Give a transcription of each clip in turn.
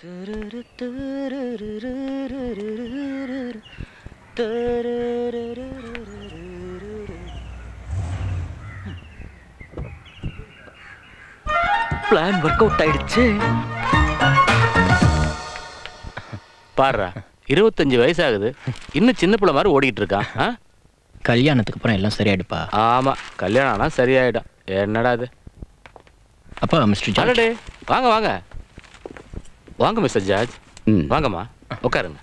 Plan work out ஆயிடுச்சு பாருடா இருபத்தஞ்சு வயசாகுது இன்னும் சின்ன பிள்ளை மாதிரி ஓடிட்டு இருக்கான் ஆ? கல்யாணத்துக்கு அப்புறம் எல்லாம் சரியாயிடுப்பா ஆமா கல்யாணம் ஆனா சரியாயிடும் என்னடா இது அப்பா மிஸ்டர் ஜார்ஜ் அடடே வாங்க வாங்க வாங்க மிஸ்டர் ஜார்ஜ் வாங்கம்மா உட்காருங்க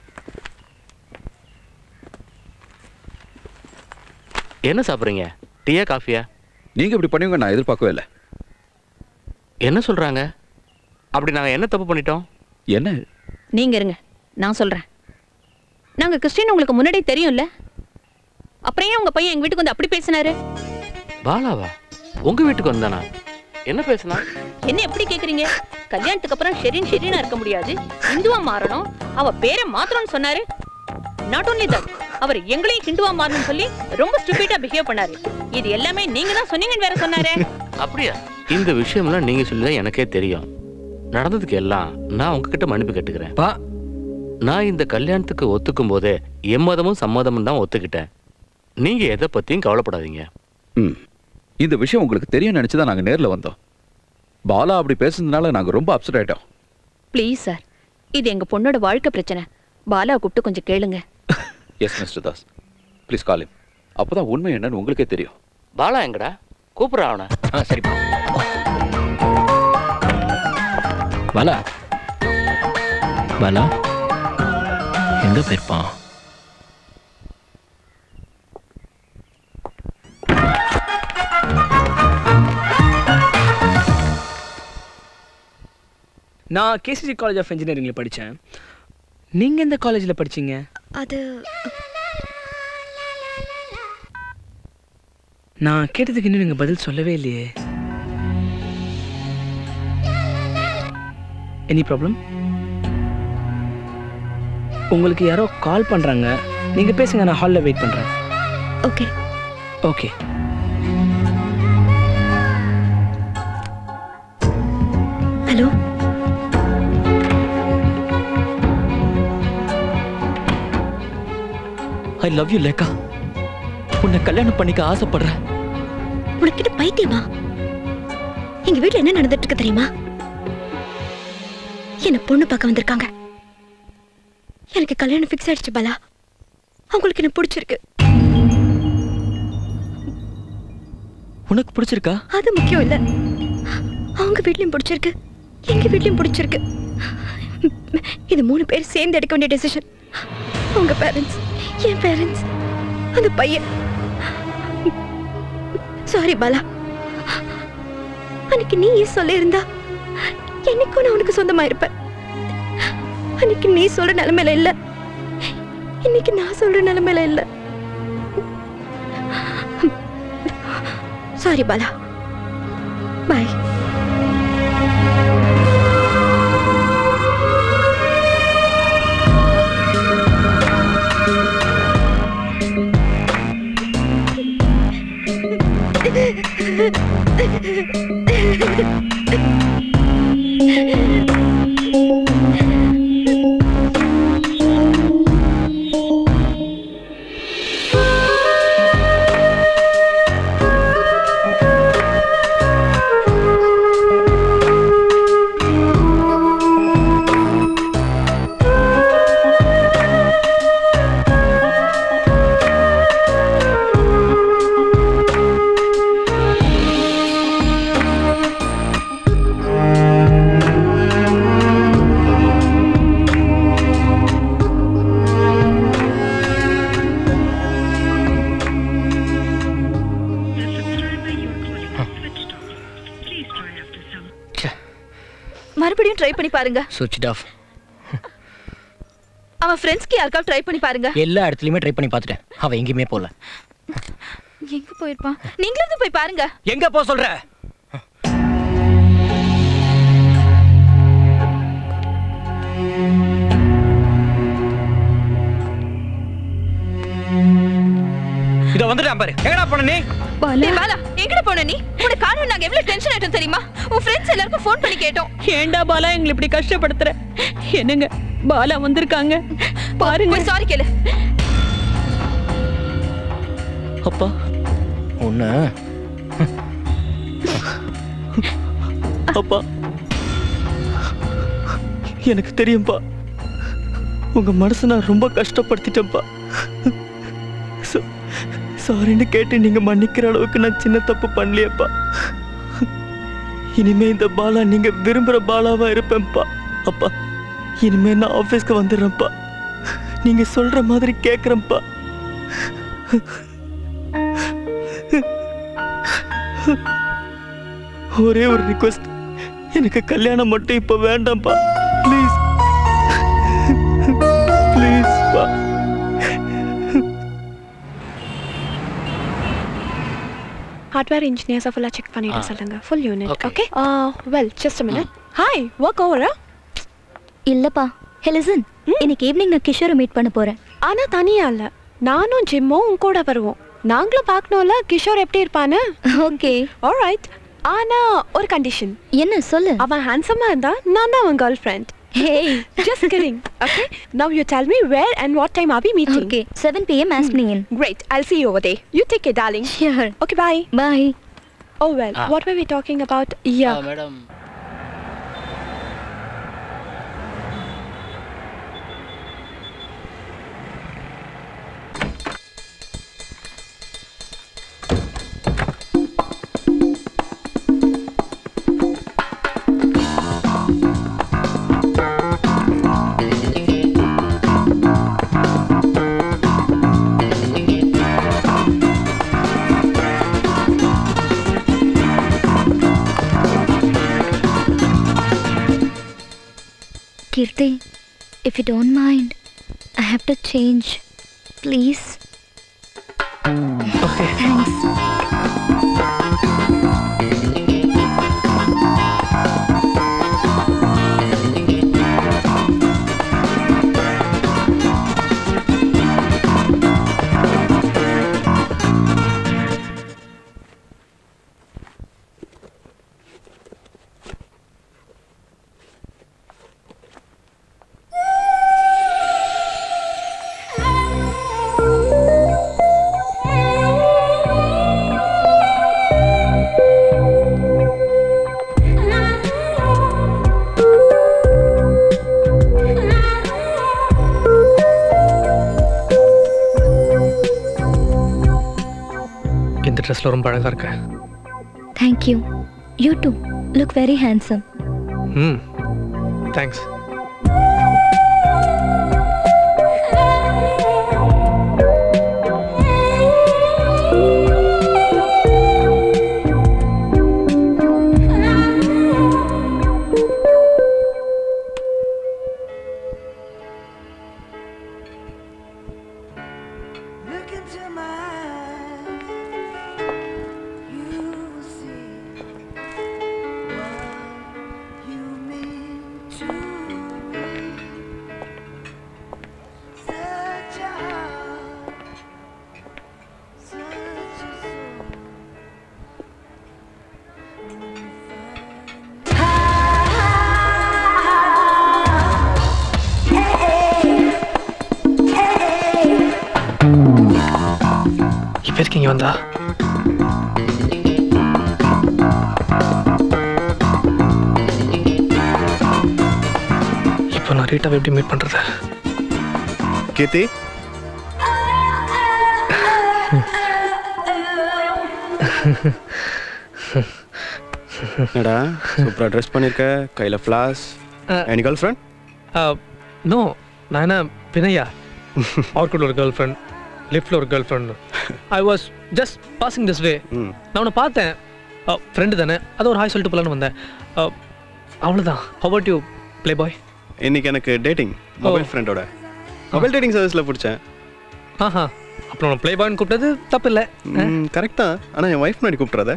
என்ன சாப்பிட்றீங்க டீயா காஃபியா நீங்க இப்படி பண்ணுவீங்க நான் எதிர்பார்க்கவே இல்லை என்ன சொல்றாங்க அப்படி நாங்க என்ன தப்பு பண்ணிட்டோம் என்ன நீங்க இருங்க நான் சொல்றேன் நாங்க கிறிஸ்டின் உங்களுக்கு முன்னாடியே தெரியும்ல அப்புறம் ஏன் உங்க பையன் எங்க வீட்டுக்கு வந்து அப்படி பேசினாரு பாலாவா உங்க வீட்டுக்கு வந்தானா என்ன பேசுனா என்ன எப்படி கேக்குறீங்க கல்யாணத்துக்கு அப்புறம் ஷெரின் ஷெரினா இருக்க முடியாது இந்துவா மாறணும் அவ பேரை மாத்திரம்னு சொன்னாரு நாட் only that அவர் எங்களையும் ஹிந்துவா மாறணும்னு சொல்லி ரொம்ப ஸ்டூபிடா பிஹேவ் பண்ணாரு இது எல்லாமே நீங்க தான் சொன்னீங்கன்னு வேற சொன்னாரே அப்படியா இந்த விஷயம்லாம் நீங்க சொல்லிதான் எனக்கே தெரியும் நடந்ததுக்கு எல்லாம் நான் உங்ககிட்ட மன்னிப்பு கேட்டுக்கிறேன் பா நான் இந்த கல்யாணத்துக்கு ஒத்துக்கும் போதே எம்மதமும் சம்மதமும் தான் ஒத்துக்கிட்டேன் நீங்க எதை பத்தியும் கவலைப்படாதீங்க ம் இந்த விஷயம் உங்களுக்கு தெரியும் நினைச்சு தான் நாங்கள் நேரில் வந்தோம் பாலா அப்படி பேசுனதுனால நாங்கள் ரொம்ப அப்செட் ஆயிட்டோம் ப்ளீஸ் சார் இது எங்க பொண்ணோட வாழ்க்கை பிரச்சனை பாலா கூப்பிட்டு கொஞ்சம் கேளுங்க yes mister Das please call him அப்பதான் உண்மை என்னன்னு உங்களுக்கே தெரியும் பாலா எங்கடா கூப்பிடுற அவனை ஆ சரிப்பா பாலா பாலா எங்க போயிருப்பான் நான் கேசிசி காலேஜ் ஆஃப் இன்ஜினியரிங்ல படிச்சேன் நீங்க எந்த காலேஜ்ல படிச்சீங்க அது நான் கேட்டதுக்கு இன்னும் நீங்க பதில் சொல்லவே இல்லையே எனி ப்ராப்ளம் உங்களுக்கு யாரோ கால் பண்றாங்க நீங்க பேசுங்க நான் ஹாலில் வெயிட் பண்றேன் okay okay hello I love you Lekha உன்னை கல்யாணம் பண்ணிக்க ஆசைப்படுறேன் உனக்கிட்ட பைத்தியமா எங்க வீட்ல என்ன நடந்துட்டு இருக்கு தெரியுமா என்ன பொண்ணு பார்க்க வந்திருக்காங்க எனக்கு கல்யாணம் ஃபிக்ஸ் ஆயிடுச்சு பாலா அவங்களுக்கு என்ன பிடிச்சிருக்கு உனக்கு பிடிச்சிருக்கா அது முக்கியம் இல்ல அவங்க வீட்லயும் பிடிச்சிருக்கு எங்க வீட்லயும் பிடிச்சிருக்கு இது மூணு பேர் சேர்ந்து எடுக்க வேண்டிய டெசிஷன் அவங்க பேரண்ட்ஸ் என் பேரண்ட்ஸ் அந்த பையன் சாரி பாலா அன்னைக்கு நீ ஏன் சொல்லியிருந்தா என்னைக்கும் நான் உனக்கு சொந்தமா இருப்பேன் அன்னைக்கு நீ சொல்ற நிலைமையில இல்ல இன்னைக்கு நான் சொல்ற நிலைமையில இல்ல சாரி பாலா பாய் மறுபடியும் ட்ரை பண்ணி பாருங்க சுவிட்ச் ஆஃப் அவன் ஃப்ரெண்ட்ஸ்க்கு யாருக்காவது ட்ரை பண்ணி பாருங்க எல்லா இடத்துலயுமே ட்ரை பண்ணி பார்த்துட்டேன் அவ எங்கேயுமே போல எங்க போயிருப்பான் நீங்களும் போய் பாருங்க எங்க போ சொல்ற இதோ வந்துட்டான் பாரு எங்கடா போன நீ பாலா பாலா எங்கட போன நீ உன்னை காணோம் நாங்க எவ்வளவு டென்ஷன் ஆயிட்டோம் தெரியுமா உன் ஃப்ரெண்ட்ஸ் எல்லாருக்கும் ஃபோன் பண்ணி கேட்டோம் ஏண்டா பாலா எங்களை இப்படி கஷ்டப்படுத்துற என்னங்க பாலா வந்திருக்காங்க பாருங்க போய் சாரி கேளு அப்பா ஒன்று அப்பா எனக்கு தெரியும்பா உங்க மனசை நான் ரொம்ப கஷ்டப்படுத்திட்டேன்ப்பா சா- சாரின்னு கேட்டு நீங்க மன்னிக்கிற அளவுக்கு நான் சின்ன தப்பு பண்ணலையேப்பா இனிமே இந்த பாலா நீங்க விரும்புற பாலாவா இருப்பேன்ப்பா அப்பா இனிமே நான் ஆபீஸ்க்கு வந்துடுறேன்ப்பா நீங்க சொல்ற மாதிரி கேட்குறேன்ப்பா ஒரே ஒரு ரிக்வெஸ்ட் எனக்கு கல்யாணம் மட்டும் இப்போ வேண்டாம்ப்பா ப்ளீஸ் ப்ளீஸ் பா ஹார்ட்வேர் இன்ஜினியர்ஸை ஃபுல்லாக செக் பண்ணிட்டு சொல்லுங்க full unit Okay. Okay well just minute hi work ஓவரா இல்லப்பா ஹே லிசன் இன்னைக்கு ஈவினிங் நான் கிஷோரை மீட் பண்ண போறேன் ஆனா தனியா இல்ல நானும் ஜிம்மும் உன் கூட வருவோம் நாங்களும் பார்க்கணும்ல கிஷோர் எப்படி இருப்பான்னு ஓகே ஆல்ரைட் ஆனா ஒரு கண்டிஷன் என்ன சொல்லு அவன் ஹேண்ட்ஸமா இருந்தா நான் தான் அவன் girlfriend hey just kidding okay now you tell me where and what time are we meeting okay 7 pm ask me in Great, I'll see you over there. You take care, darling. sure Okay, bye. bye Oh well, what were we talking about? Yeah. Madam Kirti, if you don't mind, I have to change. Please. Okay. Thanks. இந்த ட்ரெஸ்ல ரொம்ப அழகா இருக்க Thank you. You too. Look very handsome. ம் thanks Look into my eyes, you will see what you mean to me. Such a heart, such a soul. When you find இப்போ இருக்கீங்க வந்தா இப்போ நான் ரீட்டாவை எப்படி மீட் பண்றது கீர்த்தி என்னடா சூப்பரா ட்ரெஸ் பண்ணிருக்க கையில ஃபிளாஸ் எனி கேர்ள் ஃப்ரெண்ட் நோ நான் என்ன வினயா ஆர்குட் ஒரு கேர்ள் ஃப்ரெண்ட் லிஃப்டில் ஒரு girlfriend I was just passing this way ம் நான் உன்னை பார்த்தேன் ஃப்ரெண்டு தானே அது ஒரு ஹாய் சொல்லிட்டு போகலான்னு வந்தேன் Uh, அவ்வளோதான் ஹவர்ட் யூ ப்ளே பாய் இன்னைக்கு எனக்கு டேட்டிங் மொபைல் ஃப்ரெண்டோட மொபைல் டேட்டிங் சர்வீஸ்ல பிடிச்சேன் ஆஹா அப்புறம் ப்ளே பாய்னு கூப்பிட்டது தப்பு இல்லை கரெக்ட் தான் ஆனா என் ஒய்ஃப் முன்னாடி கூப்பிட்றாத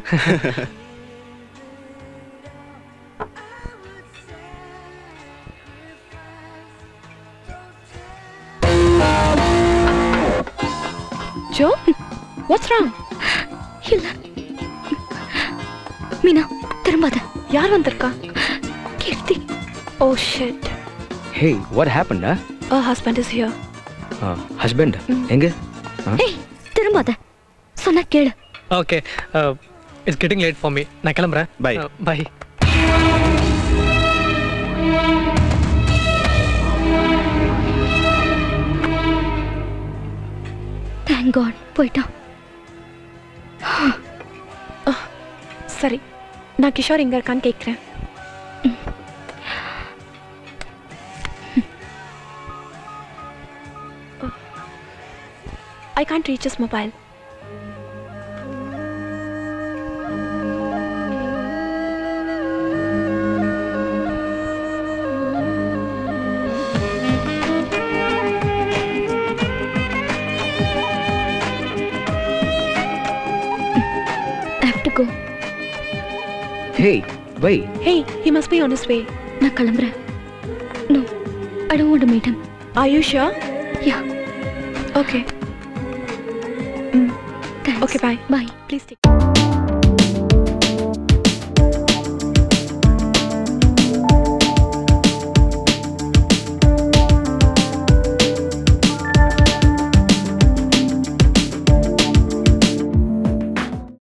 Joe, what's wrong? இல்ல மீனா திரும்பாத யார் வந்திருக்கா Keerthi oh shit hey what ஹேப்பன்டா a husband is here husband எங்க ஏய் திரும்பாத சொன்னா கேளு okay it's getting late for me நான் கிளம்புறேன் Bye. பை தேங்க் காட் போயிட்டான் சரி நான் கிஷோர் எங்க இருக்கான்னு கேட்குறேன் I can't reach his mobile I have to go hey why hey he must be on his way நான் கிளம்புறேன் no I don't want to meet him are you sure yeah okay thanks okay bye bye please take